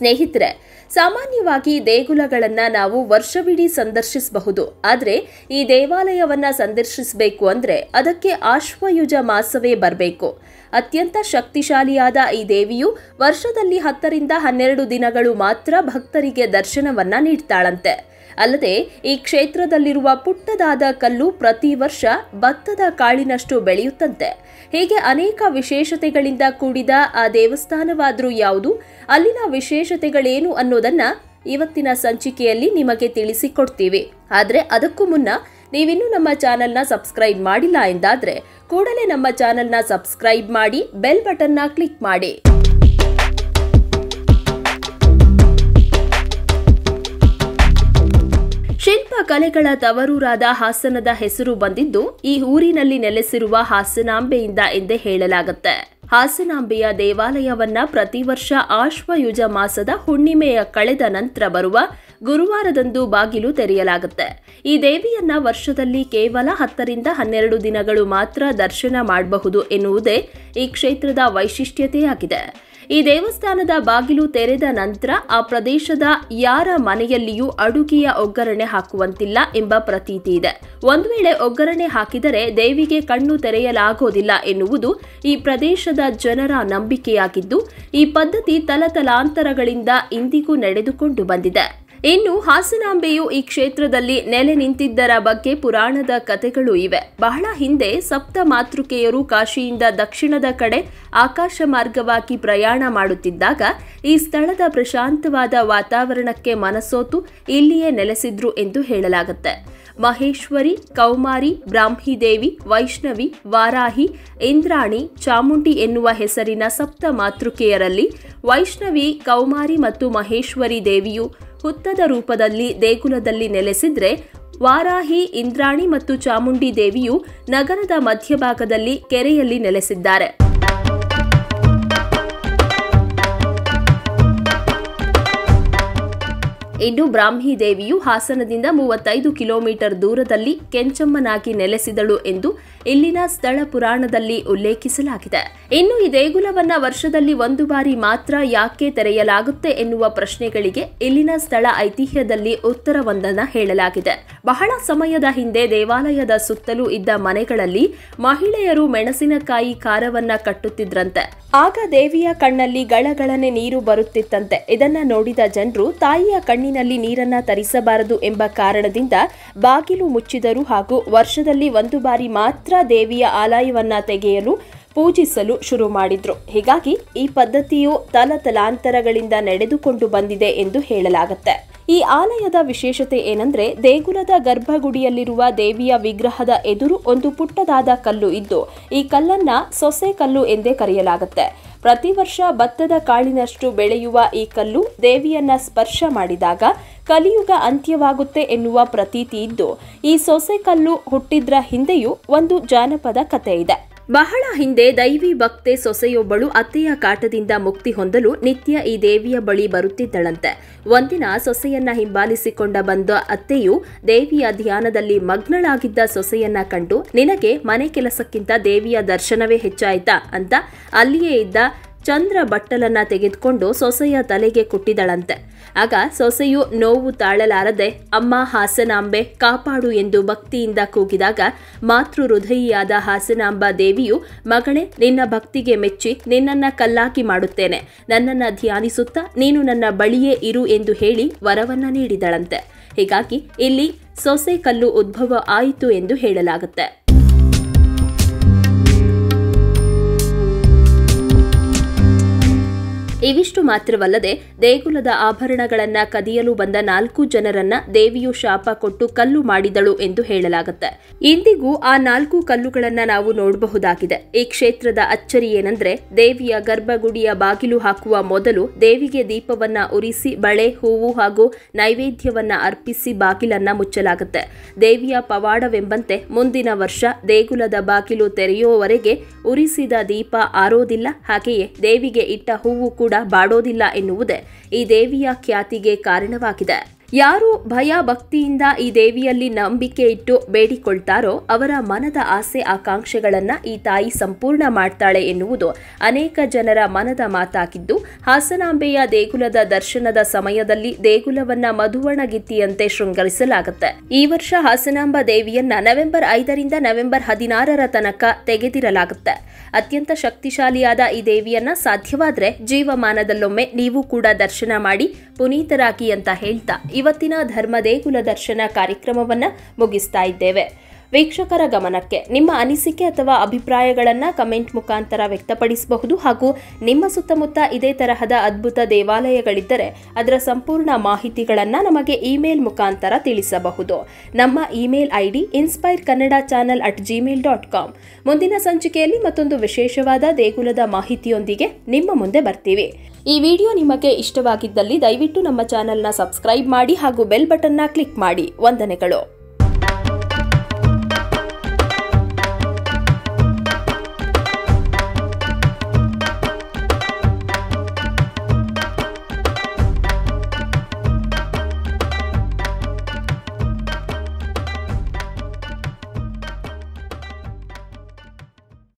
ಸ್ನೇಹಿತರೆ ಸಾಮಾನ್ಯವಾಗಿ ದೇಗುಲಗಳನ್ನ ನಾವು ವರ್ಷವಿಡೀ ಸಂದರ್ಶಿಸಬಹುದು ಆದರೆ ಈ ದೇವಾಲಯವನ್ನ ಸಂದರ್ಶಿಸಬೇಕು ಅಂದ್ರೆ ಅದಕ್ಕೆ ಆಶ್ವಯುಜ ಮಾಸವೇ ಬರಬೇಕು ಅತ್ಯಂತ ಶಕ್ತಿಶಾಲಿಯಾದ ಈ ದೇವಿಯು ವರ್ಷದಲ್ಲಿ ಹತ್ತರಿಂದ ಹನ್ನೆರಡು ದಿನಗಳು ಮಾತ್ರ ಭಕ್ತರಿಗೆ ದರ್ಶನವನ್ನ ನೀಡ್ತಾಳಂತೆ ಅಲ್ಲದೆ ಈ ಕ್ಷೇತ್ರದಲ್ಲಿರುವ ಪುಟ್ಟದಾದ ಕಲ್ಲು ಪ್ರತಿ ವರ್ಷ ಭತ್ತದ ಕಾಳಿನಷ್ಟು ಬೆಳೆಯುತ್ತಂತೆ ಹೀಗೆ ಅನೇಕ ವಿಶೇಷತೆಗಳಿಂದ ಕೂಡಿದ ಆ ದೇವಸ್ಥಾನವಾದ್ರೂ ಯಾವುದು ಅಲ್ಲಿನ ವಿಶೇಷತೆಗಳೇನು ಅನ್ನೋದನ್ನ ಇವತ್ತಿನ ಸಂಚಿಕೆಯಲ್ಲಿ ನಿಮಗೆ ತಿಳಿಸಿಕೊಡ್ತೀವಿ ಆದ್ರೆ ಅದಕ್ಕೂ ಮುನ್ನ ನೀವಿನ್ನೂ ನಮ್ಮ ಚಾನೆಲ್ನ ಸಬ್ಸ್ಕ್ರೈಬ್ ಮಾಡಿಲ್ಲ ಎಂದಾದ್ರೆ ಕೂಡಲೇ ನಮ್ಮ ಚಾನೆಲ್ನ ಸಬ್ಸ್ಕ್ರೈಬ್ ಮಾಡಿ ಬೆಲ್ ಬಟನ್ನ ಕ್ಲಿಕ್ ಮಾಡಿ ಶಿಲ್ಪ ಕಲೆಗಳ ತವರೂರಾದ ಹಾಸನದ ಹೆಸರು ಬಂದಿದ್ದು ಈ ಊರಿನಲ್ಲಿ ನೆಲೆಸಿರುವ ಹಾಸನಾಂಬೆಯಿಂದ ಎಂದೇ ಹೇಳಲಾಗುತ್ತೆ ಹಾಸನಾಂಬೆಯ ದೇವಾಲಯವನ್ನ ಪ್ರತಿ ವರ್ಷ ಆಶ್ವಯುಜ ಮಾಸದ ಹುಣ್ಣಿಮೆಯ ಕಳೆದ ನಂತರ ಬರುವ ಗುರುವಾರದಂದು ಬಾಗಿಲು ತೆರೆಯಲಾಗುತ್ತೆ ಈ ದೇವಿಯನ್ನ ವರ್ಷದಲ್ಲಿ ಕೇವಲ ಹತ್ತರಿಂದ ಹನ್ನೆರಡು ದಿನಗಳು ಮಾತ್ರ ದರ್ಶನ ಮಾಡಬಹುದು ಎನ್ನುವುದೇ ಈ ಕ್ಷೇತ್ರದ ವೈಶಿಷ್ಟ್ಯತೆಯಾಗಿದೆ ಈ ದೇವಸ್ಥಾನದ ಬಾಗಿಲು ತೆರೆದ ನಂತರ ಆ ಪ್ರದೇಶದ ಯಾರ ಮನೆಯಲ್ಲಿಯೂ ಅಡುಗೆಯ ಒಗ್ಗರಣೆ ಹಾಕುವಂತಿಲ್ಲ ಎಂಬ ಪ್ರತೀತಿ ಇದೆ ಒಂದು ವೇಳೆ ಒಗ್ಗರಣೆ ಹಾಕಿದರೆ ದೇವಿಗೆ ಕಣ್ಣು ತೆರೆಯಲಾಗೋದಿಲ್ಲ ಎನ್ನುವುದು ಈ ಪ್ರದೇಶದ ಜನರ ನಂಬಿಕೆಯಾಗಿದ್ದು ಈ ಪದ್ಧತಿ ತಲತಲಾಂತರಗಳಿಂದ ಇಂದಿಗೂ ನಡೆದುಕೊಂಡು ಬಂದಿದೆ ಇನ್ನು ಹಾಸನಾಂಬೆಯು ಈ ಕ್ಷೇತ್ರದಲ್ಲಿ ನೆಲೆ ನಿಂತಿದ್ದರ ಬಗ್ಗೆ ಪುರಾಣದ ಕಥೆಗಳು ಇವೆ ಬಹಳ ಹಿಂದೆ ಸಪ್ತ ಮಾತೃಕೆಯರು ಕಾಶಿಯಿಂದ ದಕ್ಷಿಣದ ಕಡೆ ಆಕಾಶ ಮಾರ್ಗವಾಗಿ ಪ್ರಯಾಣ ಮಾಡುತ್ತಿದ್ದಾಗ ಈ ಸ್ಥಳದ ಪ್ರಶಾಂತವಾದ ವಾತಾವರಣಕ್ಕೆ ಮನಸೋತು ಇಲ್ಲಿಯೇ ನೆಲೆಸಿದ್ರು ಎಂದು ಹೇಳಲಾಗುತ್ತೆ ಮಹೇಶ್ವರಿ ಕೌಮಾರಿ ಬ್ರಾಹ್ಮಿದೇವಿ ವೈಷ್ಣವಿ ವಾರಾಹಿ ಇಂದ್ರಾಣಿ ಚಾಮುಂಡಿ ಎನ್ನುವ ಹೆಸರಿನ ಸಪ್ತ ಮಾತೃಕೆಯರಲ್ಲಿ ವೈಷ್ಣವಿ ಕೌಮಾರಿ ಮತ್ತು ಮಹೇಶ್ವರಿ ದೇವಿಯು ಹುತ್ತದ ರೂಪದಲ್ಲಿ ದೇಗುಲದಲ್ಲಿ ನೆಲೆಸಿದ್ರೆ ವಾರಾಹಿ ಇಂದ್ರಾಣಿ ಮತ್ತು ಚಾಮುಂಡಿ ದೇವಿಯು ನಗರದ ಮಧ್ಯಭಾಗದಲ್ಲಿ ಕೆರೆಯಲ್ಲಿ ನೆಲೆಸಿದ್ದಾರೆ ಇನ್ನು ಬ್ರಾಹ್ಮಿ ದೇವಿಯು ಹಾಸನದಿಂದ ಮೂವತ್ತೈದು ಕಿಲೋಮೀಟರ್ ದೂರದಲ್ಲಿ ಕೆಂಚಮ್ಮನಾಗಿ ನೆಲೆಸಿದಳು ಎಂದು ಇಲ್ಲಿನ ಸ್ಥಳ ಪುರಾಣದಲ್ಲಿ ಉಲ್ಲೇಖಿಸಲಾಗಿದೆ ಇನ್ನು ಈ ದೇಗುಲವನ್ನ ವರ್ಷದಲ್ಲಿ ಒಂದು ಬಾರಿ ಮಾತ್ರ ಯಾಕೆ ತೆರೆಯಲಾಗುತ್ತೆ ಎನ್ನುವ ಪ್ರಶ್ನೆಗಳಿಗೆ ಇಲ್ಲಿನ ಸ್ಥಳ ಐತಿಹ್ಯದಲ್ಲಿ ಉತ್ತರವೊಂದನ್ನ ಹೇಳಲಾಗಿದೆ ಬಹಳ ಸಮಯದ ಹಿಂದೆ ದೇವಾಲಯದ ಸುತ್ತಲೂ ಇದ್ದ ಮನೆಗಳಲ್ಲಿ ಮಹಿಳೆಯರು ಮೆಣಸಿನಕಾಯಿ ಖಾರವನ್ನ ಕಟ್ಟುತ್ತಿದ್ರಂತೆ ಆಗ ದೇವಿಯ ಕಣ್ಣಲ್ಲಿ ಗಳಗಳನೆ ನೀರು ಬರುತ್ತಿತ್ತಂತೆ ಇದನ್ನ ನೋಡಿದ ಜನರು ತಾಯಿಯ ಕಣ್ಣಿನಲ್ಲಿ ನೀರನ್ನ ತರಿಸಬಾರದು ಎಂಬ ಕಾರಣದಿಂದ ಬಾಗಿಲು ಮುಚ್ಚಿದರು ಹಾಗೂ ವರ್ಷದಲ್ಲಿ ಒಂದು ಬಾರಿ ಮಾತ್ರ ದೇವಿಯ ಆಲಯವನ್ನ ತೆಗೆಯಲು ಪೂಜಿಸಲು ಶುರು ಮಾಡಿದ್ರು ಹೀಗಾಗಿ ಈ ಪದ್ಧತಿಯು ತಲತಲಾಂತರಗಳಿಂದ ನಡೆದುಕೊಂಡು ಬಂದಿದೆ ಎಂದು ಹೇಳಲಾಗುತ್ತೆ ಈ ಆಲಯದ ವಿಶೇಷತೆ ಏನಂದ್ರೆ ದೇಗುಲದ ಗರ್ಭಗುಡಿಯಲ್ಲಿರುವ ದೇವಿಯ ವಿಗ್ರಹದ ಎದುರು ಒಂದು ಪುಟ್ಟದಾದ ಕಲ್ಲು ಇದ್ದು ಈ ಕಲ್ಲನ್ನ ಸೊಸೆ ಕಲ್ಲು ಎಂದೇ ಕರೆಯಲಾಗುತ್ತೆ ಪ್ರತಿ ವರ್ಷ ಭತ್ತದ ಕಾಳಿನಷ್ಟು ಬೆಳೆಯುವ ಈ ಕಲ್ಲು ದೇವಿಯನ್ನ ಸ್ಪರ್ಶ ಮಾಡಿದಾಗ ಕಲಿಯುಗ ಅಂತ್ಯವಾಗುತ್ತೆ ಎನ್ನುವ ಪ್ರತೀತಿ ಇದ್ದು ಈ ಸೊಸೆ ಕಲ್ಲು ಹುಟ್ಟಿದ್ರ ಹಿಂದೆಯೂ ಒಂದು ಜಾನಪದ ಕಥೆ ಇದೆ ಬಹಳ ಹಿಂದೆ ದೈವಿ ಭಕ್ತೆ ಸೊಸೆಯೊಬ್ಬಳು ಅತ್ತೆಯ ಕಾಟದಿಂದ ಮುಕ್ತಿ ಹೊಂದಲು ನಿತ್ಯ ಈ ದೇವಿಯ ಬಳಿ ಬರುತ್ತಿದ್ದಳಂತೆ ಒಂದಿನ ಸೊಸೆಯನ್ನ ಹಿಂಬಾಲಿಸಿಕೊಂಡ ಬಂದ ಅತ್ತೆಯು ದೇವಿಯ ಧ್ಯಾನದಲ್ಲಿ ಮಗ್ನಳಾಗಿದ್ದ ಸೊಸೆಯನ್ನ ಕಂಡು ನಿನಗೆ ಮನೆ ಕೆಲಸಕ್ಕಿಂತ ದೇವಿಯ ದರ್ಶನವೇ ಹೆಚ್ಚಾಯ್ತಾ ಅಂತ ಅಲ್ಲಿಯೇ ಇದ್ದ ಚಂದ್ರ ಬಟ್ಟಲನ್ನ ತೆಗೆದುಕೊಂಡು ಸೊಸೆಯ ತಲೆಗೆ ಕುಟ್ಟಿದಳಂತೆ ಆಗ ಸೊಸೆಯು ನೋವು ತಾಳಲಾರದೆ ಅಮ್ಮ ಹಾಸನಾಂಬೆ ಕಾಪಾಡು ಎಂದು ಭಕ್ತಿಯಿಂದ ಕೂಗಿದಾಗ ಮಾತೃ ಹೃದಯಿಯಾದ ಹಾಸನಾಂಬ ದೇವಿಯು ಮಗಳೇ ನಿನ್ನ ಭಕ್ತಿಗೆ ಮೆಚ್ಚಿ ನಿನ್ನನ್ನ ಕಲ್ಲಾಕಿ ಮಾಡುತ್ತೇನೆ ನನ್ನನ್ನ ಧ್ಯಾನಿಸುತ್ತಾ ನೀನು ನನ್ನ ಬಳಿಯೇ ಇರು ಎಂದು ಹೇಳಿ ವರವನ್ನ ನೀಡಿದಳಂತೆ ಹೀಗಾಗಿ ಇಲ್ಲಿ ಸೊಸೆ ಕಲ್ಲು ಉದ್ಭವ ಆಯಿತು ಎಂದು ಹೇಳಲಾಗುತ್ತೆ ಇವಿಷ್ಟು ಮಾತ್ರವಲ್ಲದೆ ದೇಗುಲದ ಆಭರಣಗಳನ್ನ ಕದಿಯಲು ಬಂದ ನಾಲ್ಕು ಜನರನ್ನ ದೇವಿಯು ಶಾಪ ಕೊಟ್ಟು ಕಲ್ಲು ಮಾಡಿದಳು ಎಂದು ಹೇಳಲಾಗುತ್ತೆ ಇಂದಿಗೂ ಆ ನಾಲ್ಕು ಕಲ್ಲುಗಳನ್ನ ನಾವು ನೋಡಬಹುದಾಗಿದೆ ಈ ಕ್ಷೇತ್ರದ ಅಚ್ಚರಿ ಏನಂದ್ರೆ ದೇವಿಯ ಗರ್ಭಗುಡಿಯ ಬಾಗಿಲು ಹಾಕುವ ಮೊದಲು ದೇವಿಗೆ ದೀಪವನ್ನ ಉರಿಸಿ ಬಳೆ ಹೂವು ಹಾಗೂ ನೈವೇದ್ಯವನ್ನ ಅರ್ಪಿಸಿ ಬಾಗಿಲನ್ನ ಮುಚ್ಚಲಾಗುತ್ತೆ ದೇವಿಯ ಪವಾಡವೆಂಬಂತೆ ಮುಂದಿನ ವರ್ಷ ದೇಗುಲದ ಬಾಗಿಲು ತೆರೆಯುವವರೆಗೆ ಉರಿಸಿದ ದೀಪ ಆರೋದಿಲ್ಲ ಹಾಗೆಯೇ ದೇವಿಗೆ ಇಟ್ಟ ಹೂವು ಕೂಡ ಬಾಡೋದಿಲ್ಲ ಎನ್ನುವುದೇ ಈ ದೇವಿಯ ಖ್ಯಾತಿಗೆ ಕಾರಣವಾಗಿದೆ ಯಾರು ಭಯ ಭಕ್ತಿಯಿಂದ ಈ ದೇವಿಯಲ್ಲಿ ನಂಬಿಕೆ ಇಟ್ಟು ಬೇಡಿಕೊಳ್ತಾರೋ ಅವರ ಮನದ ಆಸೆ ಆಕಾಂಕ್ಷೆಗಳನ್ನ ಈ ತಾಯಿ ಸಂಪೂರ್ಣ ಮಾಡ್ತಾಳೆ ಎನ್ನುವುದು ಅನೇಕ ಜನರ ಮನದ ಮಾತಾಗಿದ್ದು ಹಾಸನಾಂಬೆಯ ದೇಗುಲದ ದರ್ಶನದ ಸಮಯದಲ್ಲಿ ದೇಗುಲವನ್ನ ಮಧುವಣಗಿತ್ತಿಯಂತೆ ಶೃಂಗರಿಸಲಾಗುತ್ತೆ ಈ ವರ್ಷ ಹಾಸನಾಂಬ ದೇವಿಯನ್ನ ನವೆಂಬರ್ ಐದರಿಂದ ನವೆಂಬರ್ ಹದಿನಾರರ ತನಕ ತೆಗೆದಿರಲಾಗುತ್ತೆ ಅತ್ಯಂತ ಶಕ್ತಿಶಾಲಿಯಾದ ಈ ದೇವಿಯನ್ನ ಸಾಧ್ಯವಾದ್ರೆ ಜೀವಮಾನದಲ್ಲೊಮ್ಮೆ ನೀವು ಕೂಡ ದರ್ಶನ ಮಾಡಿ ಪುನೀತರಾಗಿ ಅಂತ ಹೇಳ್ತಾ ಇವತ್ತಿನ ಧರ್ಮ ದೇಗುಲ ದರ್ಶನ ಕಾರ್ಯಕ್ರಮವನ್ನ ಮುಗಿಸ್ತಾ ಇದ್ದೇವೆ ವೀಕ್ಷಕರ ಗಮನಕ್ಕೆ ನಿಮ್ಮ ಅನಿಸಿಕೆ ಅಥವಾ ಅಭಿಪ್ರಾಯಗಳನ್ನು ಕಮೆಂಟ್ ಮುಖಾಂತರ ವ್ಯಕ್ತಪಡಿಸಬಹುದು ಹಾಗೂ ನಿಮ್ಮ ಸುತ್ತಮುತ್ತ ಇದೇ ತರಹದ ಅದ್ಭುತ ದೇವಾಲಯಗಳಿದ್ದರೆ ಅದರ ಸಂಪೂರ್ಣ ಮಾಹಿತಿಗಳನ್ನು ನಮಗೆ ಇಮೇಲ್ ಮುಖಾಂತರ ತಿಳಿಸಬಹುದು ನಮ್ಮ email ID inspire Kannada channel at Gmail dot com ಮುಂದಿನ ಸಂಚಿಕೆಯಲ್ಲಿ ಮತ್ತೊಂದು ವಿಶೇಷವಾದ ದೇಗುಲದ ಮಾಹಿತಿಯೊಂದಿಗೆ ನಿಮ್ಮ ಮುಂದೆ ಬರ್ತೀವಿ ಈ ವಿಡಿಯೋ ನಿಮಗೆ ಇಷ್ಟವಾಗಿದ್ದಲ್ಲಿ ದಯವಿಟ್ಟು ನಮ್ಮ ಚಾನೆಲ್ನ ಸಬ್ಸ್ಕ್ರೈಬ್ ಮಾಡಿ ಹಾಗೂ ಬೆಲ್ ಬಟನ್ನ ಕ್ಲಿಕ್ ಮಾಡಿ ವಂದನೆಗಳು